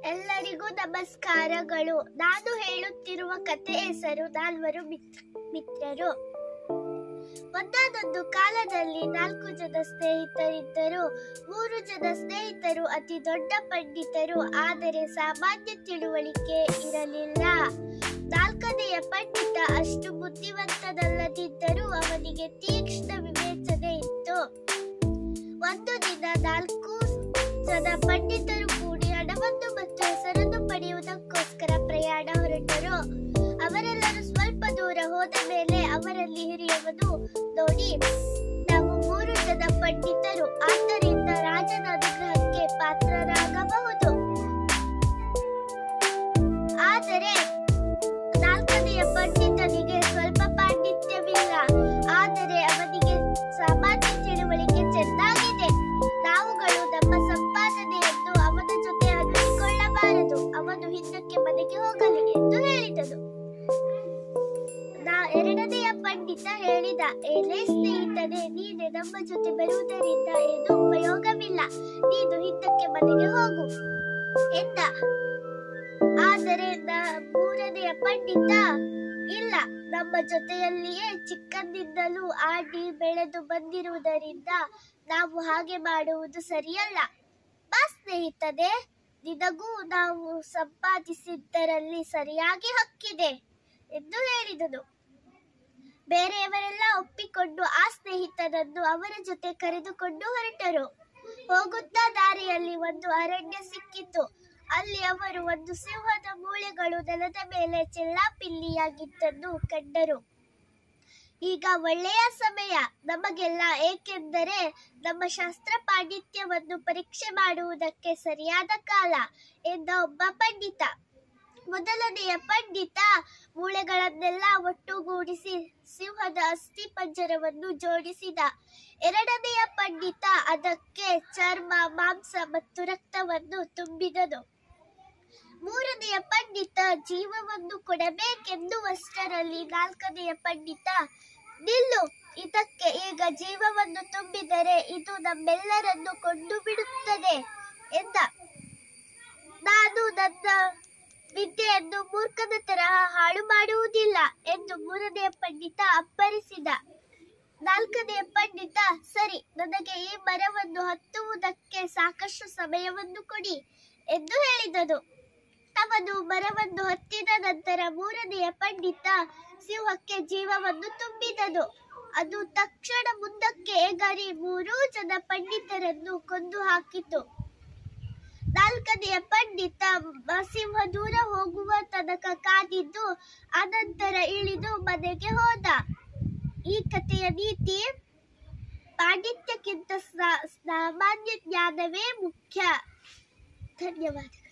ಎಲ್ಲರಿಗೂ ನಮಸ್ಕಾರಗಳು ನಾನು ಹೇಳುತ್ತಿರುವ ಕತೆ ಹೆಸರು ನಾಲ್ವರು ಮಿತ್- ಮಿತ್ರರು ಒಂದಾನೊಂದು ಕಾಲದಲ್ಲಿ ನಾಲ್ಕು ಜನ ಸ್ನೇಹಿತರಿದ್ದರು ಮೂರು ಜನ ಸ್ನೇಹಿತರು ಅತಿ ದೊಡ್ಡ ಪಂಡಿತರು ಆದರೆ ಸಾಮಾನ್ಯ ತಿಳುವಳಿಕೆ ಇರಲಿಲ್ಲ ನಾಲ್ಕನೆಯ ಪಂಡಿತ ಅಷ್ಟು ಬುದ್ಧಿವಂತನಲ್ಲದಿದ್ದರೂ ಅವನಿಗೆ ತೀಕ್ಷ್ಣ ವಿವೇಚನೆ ಇತ್ತು ಒಂದು ದಿನ ನಾಲ್ಕು ಜನ ಪಂಡಿತರು ಕೂಡಿ ಹಣವನ್ನು ಮತ್ತು ಹೆಸರನ್ನು ಪಡೆಯುವುದಕ್ಕೋಸ್ಕರ ಪ್ರಯಾಣ ಹೊರಟರು ಅವರೆಲ್ಲರೂ ಸ್ವಲ್ಪ ದೂರ ಹೋದ ಮೇಲೆ ಅವರಲ್ಲಿ ಹಿರಿಯವನು ನೋಡಿ ನಾವು ಮೂರು ಜನ ಪಂಡಿತರು ಆದ್ದರಿಂದ ರಾಜನ ಅನುಗ್ರಹಕ್ಕೆ ಪಾತ್ರರಾಗಬಹುದು ಆದರೆ ನಾಲ್ಕನೆಯ ಪಂಡಿತನಿಗೆ ಸ್ವಲ್ಪ ಪಾಂಡಿತ್ಯವಿಲ್ಲ ಆದರೆ ಅವನಿಗೆ ಸಾಮಾನ್ಯ ತಿಳುವಳಿಕೆ ಚೆನ್ನಾಗಿದೆ ನಾವುಗಳು ನಮ್ಮ ಸಂಪಾದನೆಯನ್ನು ಅವನ ಜೊತೆ ಹಂಚಿಕೊಳ್ಳಬಾರದು ಅವನು ಹಿಂದಕ್ಕೆ ಮನೆಗೆ ಹೋಗಲಿ ಎಂದು ಹೇಳಿದನು ನಾ ಎರಡನೆಯ ಪಂಡಿತ ಹೇಳಿದ ಏನೇ ಸ್ನೇಹಿತನೇ ನೀನೆ ನಮ್ಮ ಜೊತೆ ಬರುವುದರಿಂದ ಏನು ಉಪಯೋಗವಿಲ್ಲ ನೀನು ಹಿಂದಕ್ಕೆ ಮನೆಗೆ ಹೋಗು ಎಂದ ಆದರೆ ನ- ಮೂರನೆಯ ಪಂಡಿತ ಇಲ್ಲ ನಮ್ಮ ಜೊತೆಯಲ್ಲಿಯೇ ಚಿಕ್ಕಂದಿದ್ದಲೂ ಆಡಿ ಬೆಳೆದು ಬಂದಿರುವುದರಿಂದ ನಾವು ಹಾಗೆ ಮಾಡುವುದು ಸರಿಯಲ್ಲ ಬಾ ಸ್ನೇಹಿತನೇ ನಿನಗೂ ನಾವು ಸಂಪಾದಿಸಿದ್ದರಲ್ಲಿ ಸರಿಯಾಗಿ ಹಕ್ಕಿದೆ ಎಂದು ಹೇಳಿದನು ಬೇರೆಯವರೆಲ್ಲ ಒಪ್ಪಿಕೊಂಡು ಆ ಸ್ನೇಹಿತನನ್ನು ಅವರ ಜೊತೆ ಕರೆದುಕೊಂಡು ಹೊರಟರು ಹೋಗುತ್ತಾ ದಾರಿಯಲ್ಲಿ ಒಂದು ಅರಣ್ಯ ಸಿಕ್ಕಿತು ಅಲ್ಲಿ ಅವರು ಒಂದು ಸಿಂಹದ ಮೂಳೆಗಳು ನೆಲದ ಮೇಲೆ ಚೆಲ್ಲಾಪಿಲ್ಲಿಯಾಗಿದ್ದನ್ನು ಕಂಡರು ಈಗ ಒಳ್ಳೆಯ ಸಮಯ ನಮಗೆಲ್ಲ ಏಕೆಂದರೆ ನಮ್ಮ ಶಾಸ್ತ್ರ ಪಾಂಡಿತ್ಯವನ್ನು ಪರೀಕ್ಷೆ ಮಾಡುವುದಕ್ಕೆ ಸರಿಯಾದ ಕಾಲ ಎಂದ ಒಬ್ಬ ಪಂಡಿತ ಮೊದಲನೆಯ ಪಂಡಿತ ಮೂಳೆಗಳನ್ನೆಲ್ಲ ಒಟ್ಟುಗೂಡಿಸಿ ಸಿಂಹದ ಅಸ್ಥಿ ಪಂಜರವನ್ನು ಜೋಡಿಸಿದ ಎರಡನೆಯ ಪಂಡಿತ ಅದಕ್ಕೆ ಚರ್ಮ ಮಾಂಸ ಮತ್ತು ರಕ್ತವನ್ನು ತುಂಬಿದನು ಮೂರನೆಯ ಪಂಡಿತ ಜೀವವನ್ನು ಕೊಡಬೇಕೆನ್ನುವಷ್ಟರಲ್ಲಿ ನಾಲ್ಕನೆಯ ಪಂಡಿತ ನಿಲ್ಲು ಇದಕ್ಕೆ ಈಗ ಜೀವವನ್ನು ತುಂಬಿದರೆ ಇದು ನಮ್ಮೆಲ್ಲರನ್ನು ಕೊಂಡು ಬಿಡುತ್ತದೆ ಎಂದ ನಾನು ನನ್ನ ವಿದ್ಯೆಯನ್ನು ಮೂರ್ಖನ ತರಹ ಹಾಳು ಮಾಡುವುದಿಲ್ಲ ಎಂದು ಮೂರನೆಯ ಪಂಡಿತ ಅಪ್ಪರಿಸಿದ ನಾಲ್ಕನೆಯ ಪಂಡಿತ ಸರಿ ನನಗೆ ಈ ಮರವನ್ನು ಹತ್ತುವುದಕ್ಕೆ ಸಾಕಷ್ಟು ಸಮಯವನ್ನು ಕೊಡಿ ಎಂದು ಹೇಳಿದನು ಅವನು ಮರವನ್ನು ಹತ್ತಿದ ನಂತರ ಮೂರನೆಯ ಪಂಡಿತ ಸಿಂಹಕ್ಕೆ ಜೀವವನ್ನು ತುಂಬಿದನು ಅದು ತಕ್ಷಣ ಮುಂದಕ್ಕೆ ಎಗರಿ ಮೂರೂ ಜನ ಪಂಡಿತರನ್ನು ಕೊಂದು ಹಾಕಿತು ನಾಲ್ಕನೆಯ ಪಂಡಿತ ಮ- ಸಿಂಹ ದೂರ ಹೋಗುವ ತನಕ ಕಾದಿದ್ದು ಅನಂತರ ಇಳಿದು ಮನೆಗೆ ಹೋದ ಈ ಕಥೆಯ ನೀತಿ ಪಾಂಡಿತ್ಯಕ್ಕಿಂತ ಸಾ- ಸಾಮಾನ್ಯ ಜ್ಞಾನವೇ ಮುಖ್ಯ ಧನ್ಯವಾದ